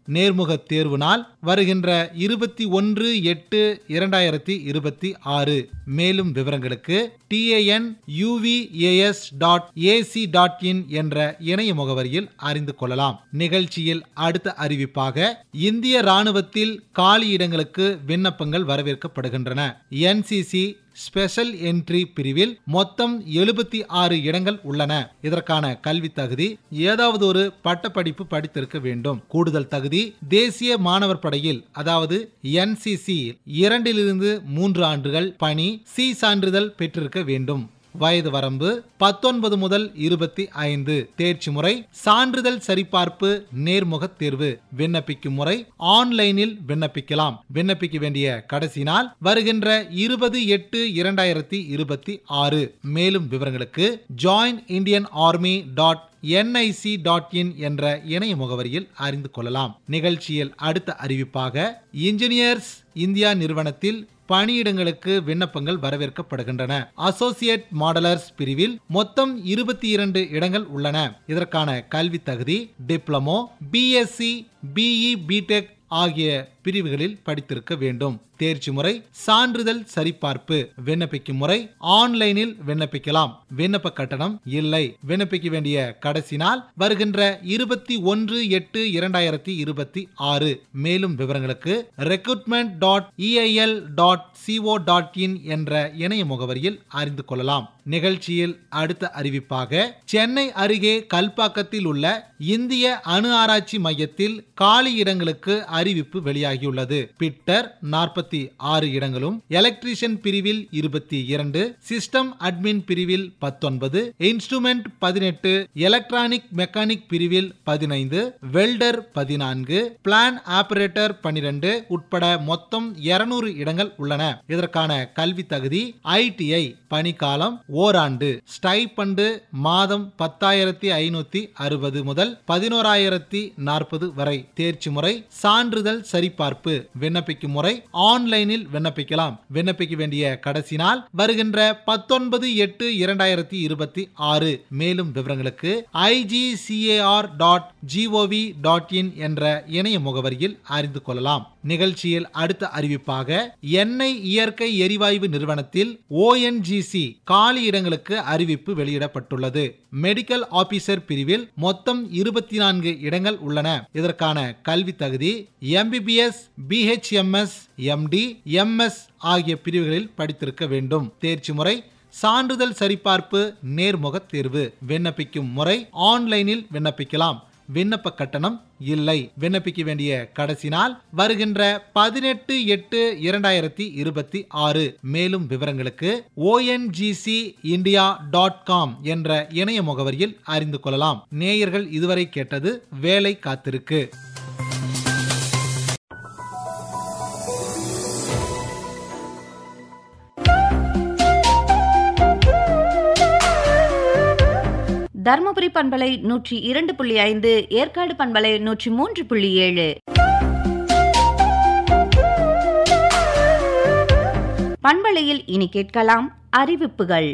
நேர்முக தேர்வு நாள் வருகின்ற இருபத்தி ஒன்று எட்டு இரண்டாயிரத்தி இருபத்தி ஆறு மேலும் விவரங்களுக்கு TAN UVAS dot AC dot in என்ற இணைய முகவரியில் அறிந்து கொள்ளலாம் நிகழ்ச்சியில் அடுத்த அறிவிப்பாக இந்திய ராணுவத்தில் காலி இடங்களுக்கு விண்ணப்பங்கள் வரவேற்கப்படுகின்றன என்சிசி ஸ்பெஷல் என்ட்ரி பிரிவில் மொத்தம் எழுபத்தி ஆறு இடங்கள் உள்ளன இதற்கான கல்வி தகுதி ஏதாவது ஒரு பட்டப்படிப்பு படித்திருக்க வேண்டும் கூடுதல் தகுதி தேசிய மாணவர் படையில் அதாவது என்சிசி இரண்டிலிருந்து மூன்று ஆண்டுகள் பணி சி சான்றிதழ் பெற்றிருக்க வேண்டும் வயது வரம்பு பத்தொன்பது முதல் இருபத்தி ஐந்து தேர்ச்சி முறை சான்றிதழ் சரிபார்ப்பு நேர்முக தேர்வு விண்ணப்பிக்கும் முறை ஆன்லைனில் விண்ணப்பிக்கலாம் விண்ணப்பிக்க வேண்டிய கடைசி நாள் வருகின்ற இருபது எட்டு இரண்டாயிரத்தி இருபத்தி ஆறு மேலும் விவரங்களுக்கு join Indian army dot NIC dot in என்ற இணைய முகவரியில் அறிந்து கொள்ளலாம் நிகழ்ச்சியில் அடுத்த அறிவிப்பாக இன்ஜினியர்ஸ் இந்தியா நிறுவனத்தில் பணியிடங்களுக்கு விண்ணப்பங்கள் வரவேற்கப்படுகின்றன அசோசியேட் மாடலர்ஸ் பிரிவில் மொத்தம் இருபத்தி இரண்டு இடங்கள் உள்ளன இதற்கான கல்வி தகுதி டிப்ளமோ பிஎஸ்சி பிஇ பிடெக் ஆகிய பிரிவுகளில் படித்திருக்க வேண்டும் தேர்ச்சி முறை சான்றிதழ் சரிபார்ப்பு விண்ணப்பிக்கும் முறை ஆன்லைனில் விண்ணப்பிக்கலாம் விண்ணப்ப கட்டணம் இல்லை விண்ணப்பிக்க வேண்டிய கடைசி நாள் வருகின்ற இருபத்தி ஒன்று எட்டு இரண்டாயிரத்தி இருபத்தி ஆறு மேலும் விவரங்களுக்கு recruitment dot EIL dot CO dot in என்ற இணைய முகவரியில் அறிந்து கொள்ளலாம் நிகழ்ச்சியில் அடுத்த அறிவிப்பாக சென்னை அருகே கல்பாக்கத்தில் உள்ள இந்திய அணு ஆராய்ச்சி மையத்தில் காலி இடங்களுக்கு அறிவிப்பு வெளியாகியுள்ளது பிட்டர் நாற்பத்தி ஆறு இடங்களும் எலக்ட்ரீஷியன் பிரிவில் இருபத்தி இரண்டு சிஸ்டம் அட்மின் பிரிவில் பத்தொன்பது இன்ஸ்ட்ருமெண்ட் பதினெட்டு எலக்ட்ரானிக் மெக்கானிக் பிரிவில் பதினைந்து வெல்டர் பதினான்கு பிளான் ஆபரேட்டர் பனிரெண்டு உட்பட மொத்தம் இருநூறு இடங்கள் உள்ளன இதற்கான கல்வி தகுதி ஐடிஐ பணிக்காலம் ஓராண்டு ஸ்டைபண்டு மாதம் பத்தாயிரத்தி ஐநூத்தி அறுபது முதல் பதினோராயிரத்தி நாற்பது வரை தேர்ச்சி முறை சான்றிதழ் சரிபார்ப்பு விண்ணப்பிக்கும் முறை ஆன்லைனில் விண்ணப்பிக்கலாம் விண்ணப்பிக்க வேண்டிய கடைசி நாள் வருகின்ற பத்தொன்பது எட்டு இரண்டாயிரத்தி இருபத்தி ஆறு மேலும் விவரங்களுக்கு IGCAR dot GOV dot in என்ற இணைய முகவரியில் அறிந்து கொள்ளலாம் நிகழ்ச்சியில் அடுத்த அறிவிப்பாக எண்ணெய் இயற்கை எரிவாயு நிறுவனத்தில் ஓஎன்ஜிசி காலி இடங்களுக்கு அறிவிப்பு வெளியிடப்பட்டுள்ளது மெடிக்கல் ஆபீசர் பிரிவில் மொத்தம் இருபத்தி நான்கு இடங்கள் உள்ளன இதற்கான கல்வி தகுதி எம்பிபிஎஸ் பிஹெச்எம்எஸ் எம்டி எம்எஸ் ஆகிய பிரிவுகளில் படித்திருக்க வேண்டும் தேர்ச்சி முறை சான்றிதழ் சரிபார்ப்பு நேர்முக தேர்வு விண்ணப்பிக்கும் முறை ஆன்லைனில் விண்ணப்பிக்கலாம் விண்ணப்ப கட்டணம் இல்லை விண்ணப்பிக்க வேண்டிய கடைசி நாள் வருகின்ற பதினெட்டு எட்டு இரண்டாயிரத்தி இருபத்தி ஆறு மேலும் விவரங்களுக்கு ஓஎன்ஜிசி இந்தியா டாட் காம் என்ற இணைய முகவரியில் அறிந்து கொள்ளலாம் நேயர்கள் இதுவரை கேட்டது வேலை காத்திருக்கு தருமபுரி பண்பலை நூற்றி இரண்டு புள்ளி ஐந்து ஏற்காடு பண்பலை நூற்றி மூன்று புள்ளி ஏழு பண்பலையில் இனி கேட்கலாம் அறிவிப்புகள்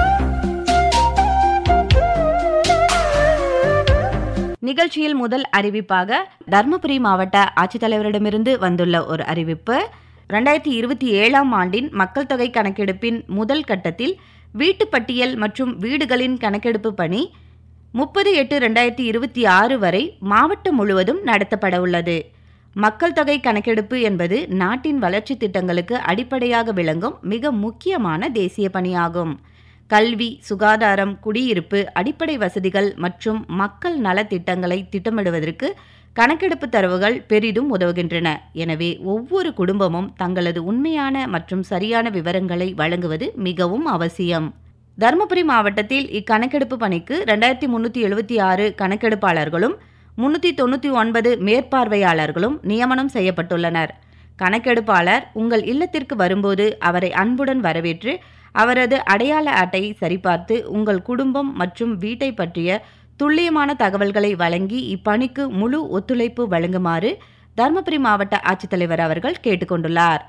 நிகழ்ச்சியில் முதல் அறிவிப்பாக தருமபுரி மாவட்ட ஆட்சித்தலைவரிடமிருந்து வந்துள்ள ஒரு அறிவிப்பு ரெண்டாயிரத்தி இருபத்தி ஏழாம் ஆண்டின் மக்கள் தொகை கணக்கெடுப்பின் முதல் கட்டத்தில் வீட்டு பட்டியல் மற்றும் வீடுகளின் கணக்கெடுப்பு பணி முப்பது எட்டு ரெண்டாயிரத்தி இருபத்தி ஆறு வரை மாவட்டம் முழுவதும் நடத்தப்பட உள்ளது மக்கள் தொகை கணக்கெடுப்பு என்பது நாட்டின் வளர்ச்சி திட்டங்களுக்கு அடிப்படையாக விளங்கும் மிக முக்கியமான தேசிய பணியாகும் கல்வி சுகாதாரம் குடியிருப்பு அடிப்படை வசதிகள் மற்றும் மக்கள் நலத்திட்டங்களை திட்டமிடுவதற்கு கணக்கெடுப்பு தரவுகள் பெரிதும் உதவுகின்றன எனவே ஒவ்வொரு குடும்பமும் தங்களது உண்மையான மற்றும் சரியான விவரங்களை வழங்குவது மிகவும் அவசியம் தருமபுரி மாவட்டத்தில் இக்கணக்கெடுப்பு பணிக்கு ரெண்டாயிரத்தி முன்னூற்றி எழுபத்தி ஆறு கணக்கெடுப்பாளர்களும் முன்னூற்றி தொண்ணூற்றி ஒன்பது மேற்பார்வையாளர்களும் நியமனம் செய்யப்பட்டுள்ளனர் கணக்கெடுப்பாளர் உங்கள் இல்லத்திற்கு வரும்போது அவரை அன்புடன் வரவேற்று அவரது அடையாள அட்டையை சரிபார்த்து உங்கள் குடும்பம் மற்றும் வீட்டை பற்றிய துல்லியமான தகவல்களை வழங்கி இப்பணிக்கு முழு ஒத்துழைப்பு வழங்குமாறு தருமபுரி மாவட்ட ஆட்சித்தலைவர் அவர்கள் கேட்டுக்கொண்டுள்ளார்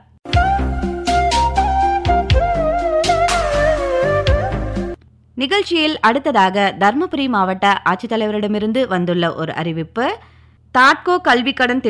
நிகழ்ச்சியில் அடுத்ததாக தருமபுரி மாவட்ட ஆட்சித்தலைவரிடமிருந்து வந்துள்ள ஒரு அறிவிப்பு தாட்கோ கல்வி கடன்